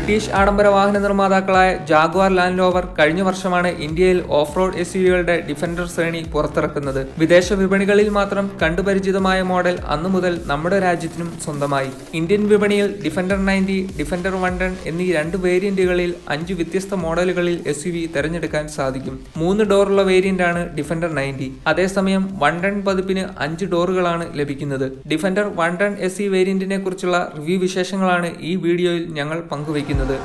British ആഡംബര വാഹന നിർമ്മാതാക്കളായ Jaguar land rover കഴിഞ്ഞ വർഷമാണ് ഇന്ത്യയിൽ ഓഫ് റോഡ് എസ് യുടെ ഡിഫൻഡർ ശ്രേണി പുറത്തിറക്കുന്നത് വിദേശ വിപണികളിൽ മാത്രം കണ്ടുപരിചിതമായ മോഡൽ അന്നു മുതൽ നമ്മുടെ രാജ്യത്തിനും സ്വന്തമായി ഇന്ത്യൻ വിപണിയിൽ Defender ninety Defender one ton എന്നീ രണ്ട് വേരിയന്റുകളിൽ അഞ്ച് വ്യത്യസ്ത മോഡലുകളിൽ എസ് യു വി തിരഞ്ഞെടുക്കാൻ സാധിക്കും മൂന്ന് ഡോറുള്ള വേരിയന്റ് ആണ് ഡിഫൻഡർ നയൻറ്റി അതേസമയം വൺ ടൺ പതിപ്പിന് അഞ്ച് ഡോറുകളാണ് ലഭിക്കുന്നത് Defender one ton S C വേരിയന്റിനെ കുറിച്ചുള്ള റിവ്യൂ വിശേഷങ്ങളാണ് ഈ വീഡിയോയിൽ ഞങ്ങൾ പങ്കുവയ്ക്കുന്നത്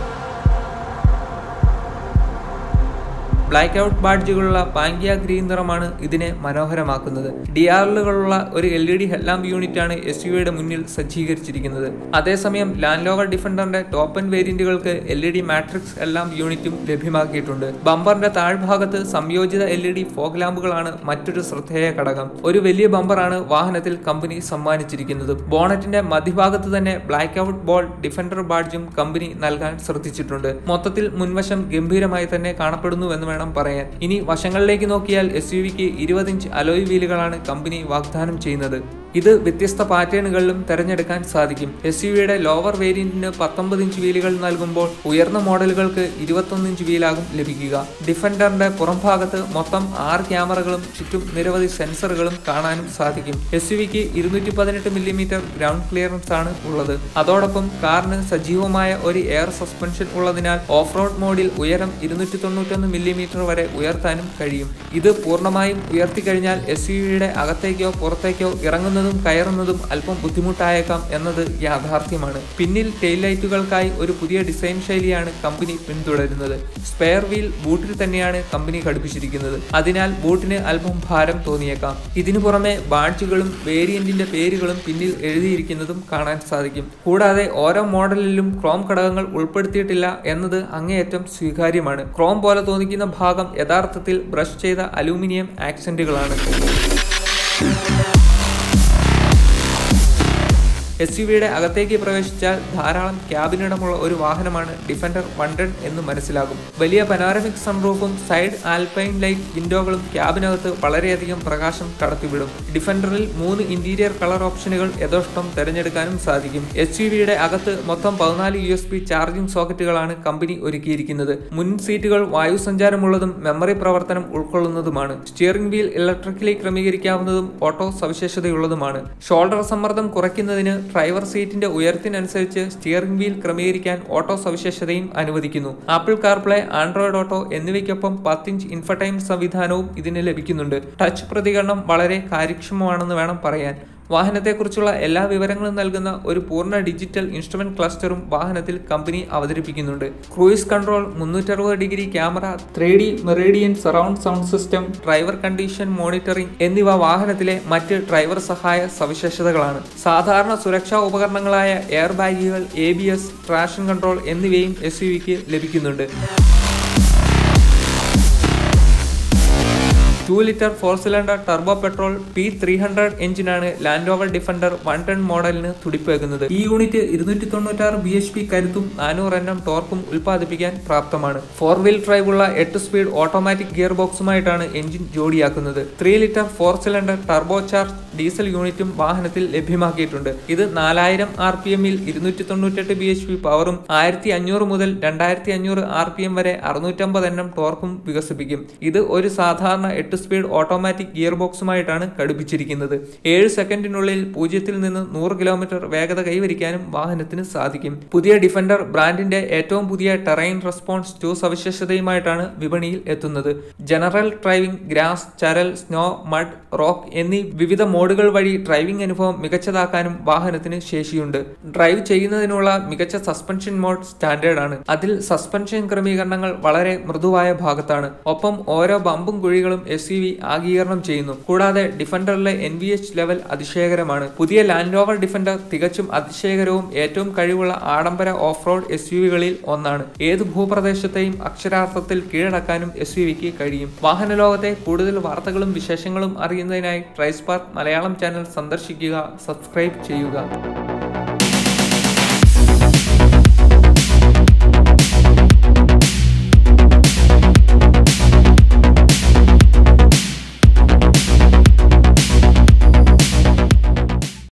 ബ്ലാക്ക് ഔട്ട് ബാഡ്ജുകളുള്ള പാങ്കിയ ഗ്രീൻ നിറമാണ് ഇതിനെ മനോഹരമാക്കുന്നത് ഡി ആറുകളുള്ള ഒരു L E D headlamp unit ആണ് എസ് യുടെ മുന്നിൽ സജ്ജീകരിച്ചിരിക്കുന്നത് അതേസമയം ലാൻഡ് ലോവർ ഡിഫൻഡറിന്റെ ടോപ്പ് ആൻഡ് വേരിയന്റുകൾക്ക് L E D matrix headlamp യൂണിറ്റും ലഭ്യമാക്കിയിട്ടുണ്ട് ബമ്പറിന്റെ താഴ്ഭാഗത്ത് സംയോജിത എൽ ഇ ഡി ഫോഗ് ലാമ്പുകളാണ് മറ്റൊരു ശ്രദ്ധേയ ഘടകം ഒരു വലിയ ബമ്പറാണ് വാഹനത്തിൽ കമ്പനി സമ്മാനിച്ചിരിക്കുന്നത് ബോണറ്റിന്റെ മധ്യഭാഗത്ത് തന്നെ ബ്ലാക്ക് ഔട്ട് ബോൾ ഡിഫൻഡർ ബാഡ്ജും കമ്പനി നൽകാൻ ശ്രദ്ധിച്ചിട്ടുണ്ട് മൊത്തത്തിൽ മുൻവശം ഗംഭീരമായി തന്നെ കാണപ്പെടുന്നുവെന്ന് വേണം പറയാൻ ഇനി വശങ്ങളിലേക്ക് നോക്കിയാൽ എസ് യു വിക്ക് ഇരുപത് ഇഞ്ച് അലോയ് വീലുകളാണ് കമ്പനി വാഗ്ദാനം ചെയ്യുന്നത് ഇത് വ്യത്യസ്ത പാറ്റേണുകളിലും തിരഞ്ഞെടുക്കാൻ സാധിക്കും എസ് യു വിയുടെ ലോവർ വേരിയന്റിന് പത്തൊമ്പത് ഇഞ്ച് വീലുകൾ നൽകുമ്പോൾ ഉയർന്ന മോഡലുകൾക്ക് ഇരുപത്തൊന്ന് ഇഞ്ച് വീലാകും ലഭിക്കുക ഡിഫൻഡറിന്റെ പുറംഭാഗത്ത് മൊത്തം ആറ് ക്യാമറകളും ചുറ്റും നിരവധി സെൻസറുകളും കാണാനും സാധിക്കും എസ് യു വിക്ക് ഇരുന്നൂറ്റി പതിനെട്ട് മില്ലിമീറ്റർ ഗ്രൗണ്ട് ക്ലിയറൻസ് ആണ് ഉള്ളത് അതോടൊപ്പം കാറിന് സജീവമായ ഒരു എയർ സസ്പെൻഷൻ ഉള്ളതിനാൽ ഓഫ് റോഡ് മോഡിൽ ഉയരം ഇരുന്നൂറ്റി തൊണ്ണൂറ്റൊന്ന് മില്ലിമീറ്റർ വരെ ഉയർത്താനും കഴിയും ഇത് പൂർണ്ണമായും ഉയർത്തിക്കഴിഞ്ഞാൽ എസ് യു വിയുടെ അകത്തേക്കോ പുറത്തേക്കോ ഇറങ്ങുന്നതും കയറുന്നതും അല്പം ബുദ്ധിമുട്ടായേക്കാം എന്നത് യാഥാർത്ഥ്യമാണ് പിന്നിൽ ടെയിൽ ലൈറ്റുകൾക്കായി ഒരു പുതിയ ഡിസൈൻ ശൈലിയാണ് കമ്പനി പിന്തുടരുന്നത് സ്പെയർ വീൽ ബൂട്ടിൽ തന്നെയാണ് കമ്പനി ഘടിപ്പിച്ചിരിക്കുന്നത് അതിനാൽ ബൂട്ടിന് അല്പം ഭാരം തോന്നിയേക്കാം ഇതിനു പുറമെ ബാഡ്ജുകളും വേരിയന്റിന്റെ പേരുകളും പിന്നിൽ എഴുതിയിരിക്കുന്നതും കാണാൻ സാധിക്കും കൂടാതെ ഓരോ മോഡലിലും ക്രോം ഘടകങ്ങൾ ഉൾപ്പെടുത്തിയിട്ടില്ല എന്നത് അങ്ങേയറ്റം സ്വീകാര്യമാണ് ക്രോം പോലെ തോന്നിക്കുന്ന ഭാഗം യഥാർത്ഥത്തിൽ ബ്രഷ് ചെയ്ത അലൂമിനിയം ആക്സന്റുകളാണ് എസ് യു വിയുടെ അകത്തേക്ക് പ്രവേശിച്ചാൽ ധാരാളം ക്യാബിനിടമുള്ള ഒരു വാഹനമാണ് ഡിഫൻഡർ വൺ ടൺ എന്ന് മനസ്സിലാകും വലിയ പനോരമിക് സൺറൂഫും സൈഡ് ആൽപൈൻ ലൈറ്റ് വിൻഡോകളും ക്യാബിനകത്ത് വളരെയധികം പ്രകാശം കടത്തിവിടും ഡിഫൻഡറിൽ മൂന്ന് ഇന്റീരിയർ കളർ ഓപ്ഷനുകൾ യഥോഷ്ടം തിരഞ്ഞെടുക്കാനും സാധിക്കും എസ് യു വിയുടെ അകത്ത് മൊത്തം പതിനാല് യു എസ് പി ചാർജിംഗ് സോക്കറ്റുകളാണ് കമ്പനി ഒരുക്കിയിരിക്കുന്നത് മുൻ സീറ്റുകൾ വായു സഞ്ചാരമുള്ളതും മെമ്മറി പ്രവർത്തനം ഉൾക്കൊള്ളുന്നതുമാണ് സ്റ്റിയറിംഗ് വീൽ ഇലക്ട്രിക്കലി ക്രമീകരിക്കാവുന്നതും ഓട്ടോ സവിശേഷതയുള്ളതുമാണ് ഷോൾഡർ സമ്മർദ്ദം കുറയ്ക്കുന്നതിന് ഡ്രൈവർ സീറ്റിന്റെ ഉയരത്തിനനുസരിച്ച് സ്റ്റിയറിംഗ് വീൽ ക്രമീകരിക്കാൻ ഓട്ടോ സവിശേഷതയും അനുവദിക്കുന്നു ആപ്പിൾ കാർപ്ലേ ആൻഡ്രോയിഡ് ഓട്ടോ എന്നിവയ്ക്കൊപ്പം പത്തിഞ്ച് ഇൻഫർടൈം സംവിധാനവും ഇതിന് ലഭിക്കുന്നുണ്ട് ടച്ച് പ്രതികരണം വളരെ കാര്യക്ഷമമാണെന്ന് വേണം പറയാൻ വാഹനത്തെക്കുറിച്ചുള്ള എല്ലാ വിവരങ്ങളും നൽകുന്ന ഒരു പൂർണ്ണ ഡിജിറ്റൽ ഇൻസ്ട്രുമെന്റ് ക്ലസ്റ്ററും വാഹനത്തിൽ കമ്പനി അവതരിപ്പിക്കുന്നുണ്ട് ക്രൂയിസ് കൺട്രോൾ മുന്നൂറ്ററുപത് degree camera three D Meridian surround sound system driver condition monitoring എന്നിവ വാഹനത്തിലെ മറ്റ് ഡ്രൈവർ സഹായ സവിശേഷതകളാണ് സാധാരണ സുരക്ഷാ ഉപകരണങ്ങളായ എയർ ബാഗുകൾ A B S traction control എന്നിവയും എസ് യു വിക്ക് ലഭിക്കുന്നുണ്ട് two litre four cylinder turbo petrol P three hundred എഞ്ചിനാണ് Land Rover Defender one ton മോഡലിന് തുടിപ്പേകുന്നത് ഈ യൂണിറ്റ് ഇരുന്നൂറ്റി തൊണ്ണൂറ്റാറ് ബി എച്ച് പി കരുത്തും നാനൂറ് എണ്ണം ടോർക്കും ഉൽപ്പാദിപ്പിക്കാൻ പ്രാപ്തമാണ് ഫോർ വീൽ ഡ്രൈവ് ഉള്ള എട്ട് സ്പീഡ് ഓട്ടോമാറ്റിക് ഗിയർ ബോക്സുമായിട്ടാണ് എഞ്ചിൻ ജോഡിയാക്കുന്നത് three litre four cylinder turbo charge diesel യൂണിറ്റും വാഹനത്തിൽ ലഭ്യമാക്കിയിട്ടുണ്ട് ഇത് നാലായിരം ആർ പി എമ്മിൽ ഇരുന്നൂറ്റി തൊണ്ണൂറ്റെട്ട് ബി എച്ച് പി പവറും ആയിരത്തി അഞ്ഞൂറ് മുതൽ രണ്ടായിരത്തി അഞ്ഞൂറ് ആർ പി എം വരെ അറുന്നൂറ്റമ്പത് എണ്ണം ടോർക്കും വികസിപ്പിക്കും ഇത് ഒരു സാധാരണ എട്ട് സ്പീഡ് ഓട്ടോമാറ്റിക് ഗിയർ ബോക്സുമായിട്ടാണ് ഘടിപ്പിച്ചിരിക്കുന്നത് ഏഴ് സെക്കൻഡിനുള്ളിൽ പൂജ്യത്തിൽ നിന്ന് നൂറ് കിലോമീറ്റർ വേഗത കൈവരിക്കാനും വാഹനത്തിന് സാധിക്കും പുതിയ ഡിഫൻഡർ ബ്രാൻഡിന്റെ ഏറ്റവും പുതിയ ടെറൈൻ റെസ്പോൺസ് ടു സവിശേഷതയുമായിട്ടാണ് വിപണിയിൽ എത്തുന്നത് ജനറൽ ഡ്രൈവിംഗ് ഗ്രാസ് ചരൽ സ്നോ മഡ് റോക്ക് എന്നീ വിവിധ മോഡുകൾ വഴി ഡ്രൈവിംഗ് അനുഭവം മികച്ചതാക്കാനും വാഹനത്തിന് ശേഷിയുണ്ട് ഡ്രൈവ് ചെയ്യുന്നതിനുള്ള മികച്ച സസ്പെൻഷൻ മോഡ് സ്റ്റാൻഡേർഡ് ആണ് അതിൽ സസ്പെൻഷൻ ക്രമീകരണങ്ങൾ വളരെ മൃദുവായ ഭാഗത്താണ് ഒപ്പം ഓരോ ബമ്പും കുഴികളും എസ് സി വി ആഗീകരണം ചെയ്യുന്നു കൂടാതെ ഡിഫൻഡറിലെ എൻ വി എച്ച് ലെവൽ അതിശയകരമാണ് പുതിയ ലാൻഡ് റോവർ ഡിഫൻഡർ തികച്ചും അതിശയകരവും ഏറ്റവും കഴിവുള്ള ആഡംബര ഓഫ് റോഡ് എസ് യു വികളിൽ ഒന്നാണ് ഏത് ഭൂപ്രദേശത്തെയും അക്ഷരാർത്ഥത്തിൽ കീഴടക്കാനും എസ് യു വിക്ക് കഴിയും വാഹന ലോകത്തെ കൂടുതൽ വാർത്തകളും വിശേഷങ്ങളും അറിയുന്നതിനായി ട്രൈസ്പാർക്ക് മലയാളം ചാനൽ സന്ദർശിക്കുക സബ്സ്ക്രൈബ് ചെയ്യുക